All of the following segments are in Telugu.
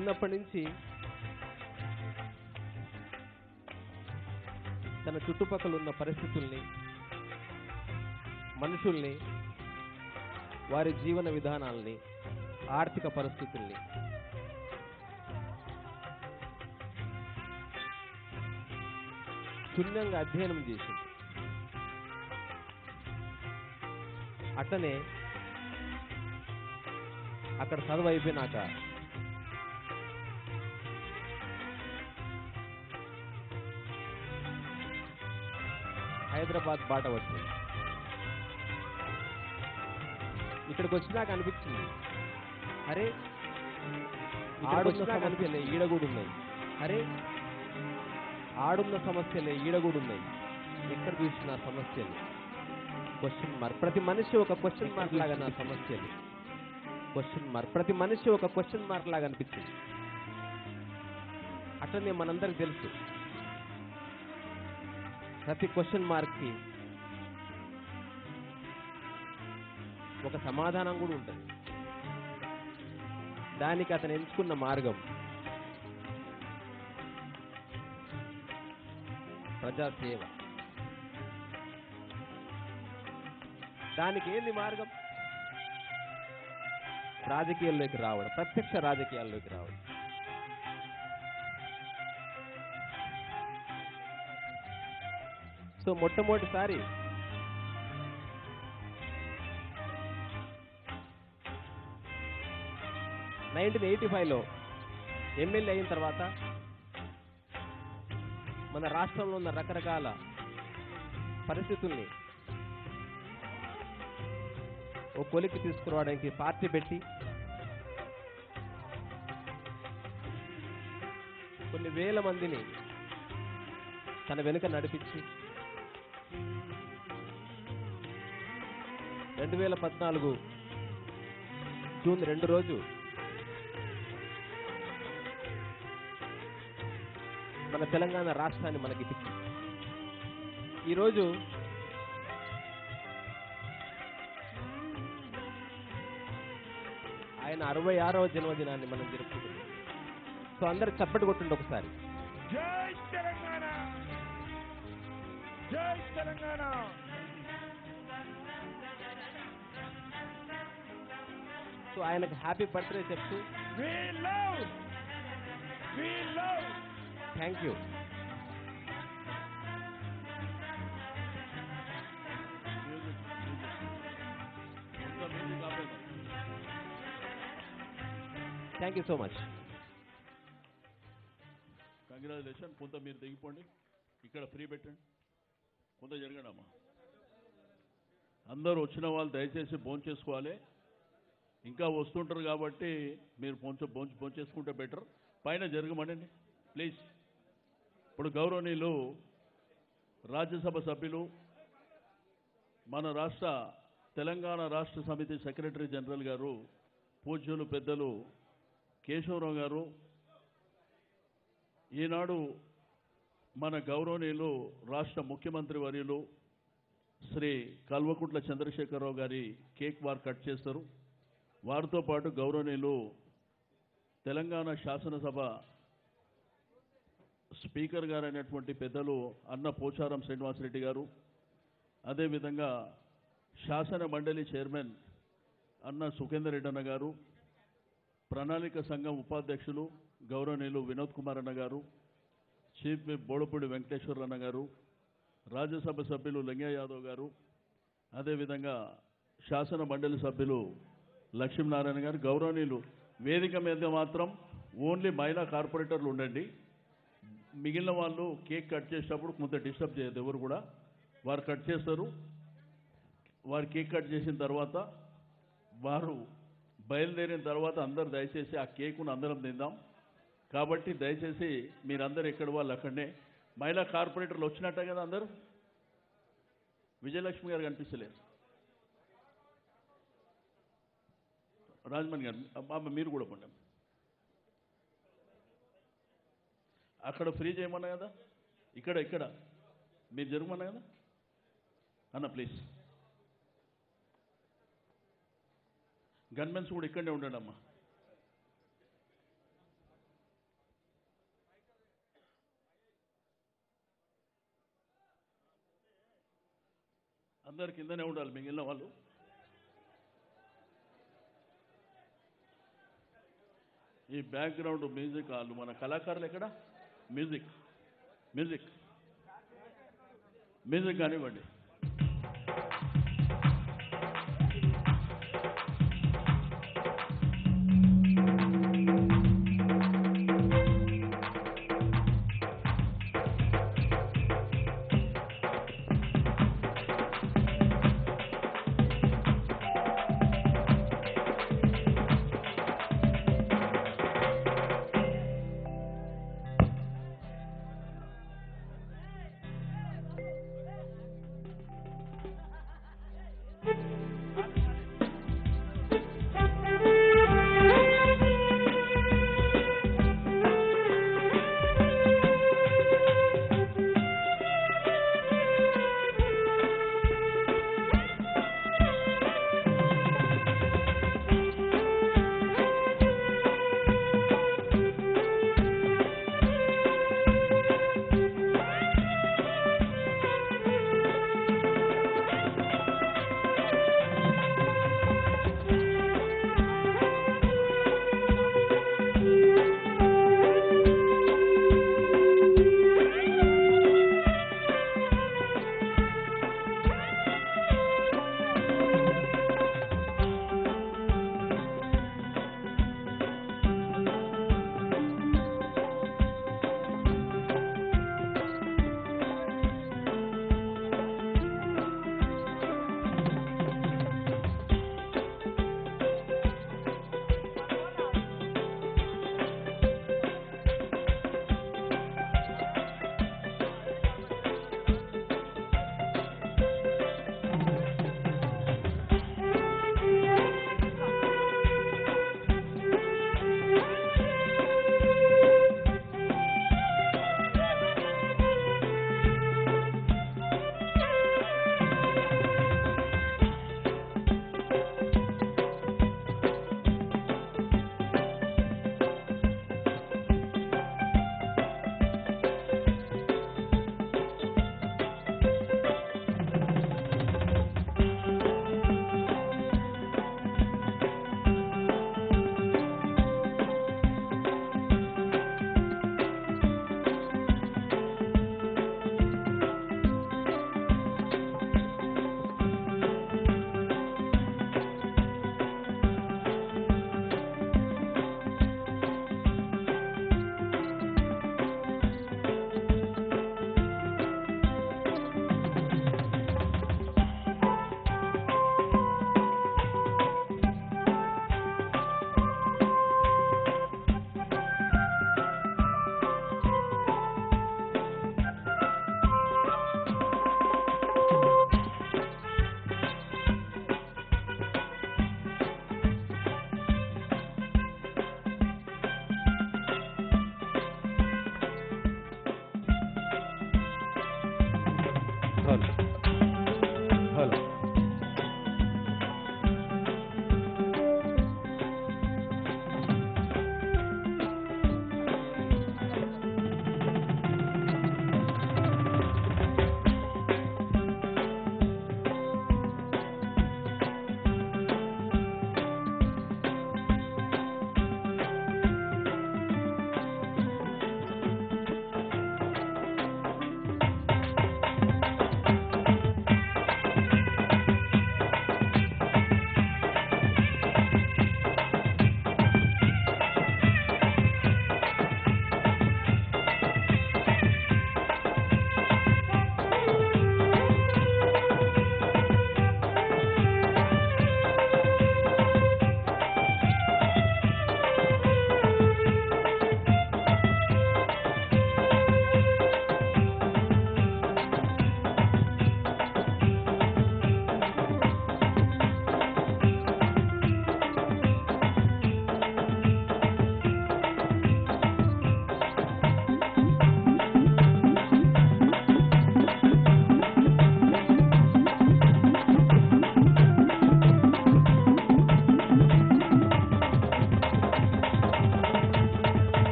చిన్నప్పటి నుంచి తన చుట్టుపక్కల ఉన్న పరిస్థితుల్ని మనుషుల్ని వారి జీవన విధానాల్ని ఆర్థిక పరిస్థితుల్ని క్షుణ్ణంగా అధ్యయనం చేసింది అట్లనే అక్కడ చదువు అయిపోయినాక హైదరాబాద్ బాట వచ్చింది ఇక్కడికి వచ్చినాక అనిపించింది అరే ఆడున్న సమస్యలే ఈడ కూడా ఉన్నాయి అరే ఆడున్న సమస్యలే ఈడ కూడా ఉన్నాయి ఎక్కడ చూసిన సమస్యలు క్వశ్చన్ మార్క్ ప్రతి మనిషి ఒక క్వశ్చన్ మార్క్ లాగా నా సమస్యలు క్వశ్చన్ మార్క్ ప్రతి మనిషి ఒక క్వశ్చన్ మార్క్ లాగా అనిపించింది అట్లనే మనందరికి తెలుసు ప్రతి క్వశ్చన్ మార్క్కి ఒక సమాధానం కూడా ఉంటుంది దానికి అతను ఎంచుకున్న మార్గం ప్రజాసేవ దానికి ఏంది మార్గం రాజకీయాల్లోకి రావడం ప్రత్యక్ష రాజకీయాల్లోకి రావడం సో మొట్టమొదటిసారి నైన్టీన్ ఎయిటీ ఫైవ్లో ఎమ్మెల్యే అయిన తర్వాత మన రాష్ట్రంలో ఉన్న రకరకాల పరిస్థితుల్ని ఓ కొలికి తీసుకురావడానికి పార్టీ పెట్టి కొన్ని వేల మందిని తన వెనుక నడిపించి రెండు వేల పద్నాలుగు జూన్ రెండు రోజు మన తెలంగాణ రాష్ట్రాన్ని మనకి ఇప్పించింది ఈరోజు ఆయన అరవై ఆరవ జన్మదినాన్ని మనం జరుపుకుంటున్నాం సో అందరు చప్పటి కొట్టుండి ఒకసారి జై తెలంగాణ జై తెలంగాణ సో ఆయనకు హ్యాపీ బర్త్డే చెప్తూ we love we love thank you thank you so much congratulation కొంత మీరు దిగిపోండి ఇక్కడ ఫ్రీ పెట్టండి కొంత జరగండి అమ్మా అందరూ వచ్చిన వాళ్ళు దయచేసి భోంచేసుకోవాలి చేసుకోవాలి ఇంకా వస్తుంటారు కాబట్టి మీరు కొంచెం భోంచి భోంచేసుకుంటే బెటర్ పైన జరగమనండి ప్లీజ్ ఇప్పుడు గౌరవనీయులు రాజ్యసభ సభ్యులు మన రాష్ట్ర తెలంగాణ రాష్ట్ర సమితి సెక్రటరీ జనరల్ గారు పూజ్యులు పెద్దలు కేశవరావు గారు ఈనాడు మన గౌరవనీయులు రాష్ట్ర ముఖ్యమంత్రి వర్యులు శ్రీ కల్వకుంట్ల చంద్రశేఖరరావు గారి కేక్ వారు కట్ చేస్తారు వారితో పాటు గౌరవనీయులు తెలంగాణ శాసనసభ స్పీకర్ గారైనటువంటి పెద్దలు అన్న పోచారం శ్రీనివాసరెడ్డి గారు అదేవిధంగా శాసన మండలి చైర్మన్ అన్న సుఖేందర్ రెడ్డి అన్న గారు ప్రణాళిక సంఘం ఉపాధ్యక్షులు గౌరవనీయులు వినోద్ కుమార్ అన్న గారు చీఫ్ విప్ బోడపూడి వెంకటేశ్వర అన్న గారు రాజ్యసభ సభ్యులు లింగయ్య యాదవ్ గారు అదేవిధంగా శాసన మండలి సభ్యులు లక్ష్మీనారాయణ గారు గౌరవనీయులు వేదిక మీద మాత్రం ఓన్లీ మహిళా కార్పొరేటర్లు ఉండండి మిగిలిన వాళ్ళు కేక్ కట్ చేసేటప్పుడు కొంత డిస్టర్బ్ చేయదు ఎవరు కూడా వారు కట్ చేస్తారు వారు కేక్ కట్ చేసిన తర్వాత వారు బయలుదేరిన తర్వాత అందరు దయచేసి ఆ కేకును అందరం తిందాం కాబట్టి దయచేసి మీరందరూ ఎక్కడ వాళ్ళు అక్కడనే మహిళా కార్పొరేటర్లు వచ్చినట్టే కదా అందరూ విజయలక్ష్మి గారు కనిపిస్తలేరు రాజమణి గారు అమ్మ మీరు కూడా పండి అక్కడ ఫ్రీ చేయమన్నా కదా ఇక్కడ ఇక్కడ మీరు జరగమన్నా కదా అన్న ప్లీజ్ గన్మెన్స్ కూడా ఇక్కడనే ఉండండి అమ్మా అందరు కిందనే ఉండాలి మిగిలిన వాళ్ళు ఈ బ్యాక్గ్రౌండ్ మ్యూజిక్ వాళ్ళు మన కళాకారులు ఎక్కడ మ్యూజిక్ మ్యూజిక్ మ్యూజిక్ కానివ్వండి హలో హలో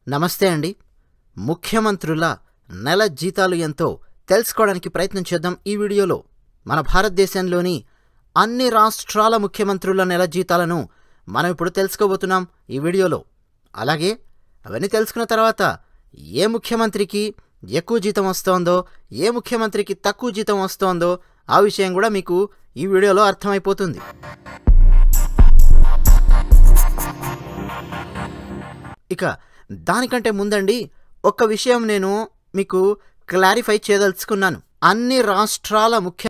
నమస్తే అండి ముఖ్యమంత్రుల నెల జీతాలు ఎంతో తెలుసుకోవడానికి ప్రయత్నం చేద్దాం ఈ వీడియోలో మన భారతదేశంలోని అన్ని రాష్ట్రాల ముఖ్యమంత్రుల నెల జీతాలను మనం ఇప్పుడు తెలుసుకోబోతున్నాం ఈ వీడియోలో అలాగే అవన్నీ తెలుసుకున్న తర్వాత ఏ ముఖ్యమంత్రికి ఎక్కువ జీతం వస్తోందో ఏ ముఖ్యమంత్రికి తక్కువ జీతం వస్తోందో ఆ విషయం కూడా మీకు ఈ వీడియోలో అర్థమైపోతుంది ఇక దానికంటే ముందండి ఒక్క విషయం నేను మీకు క్లారిఫై చేయదలుచుకున్నాను అన్ని రాష్ట్రాల ముఖ్య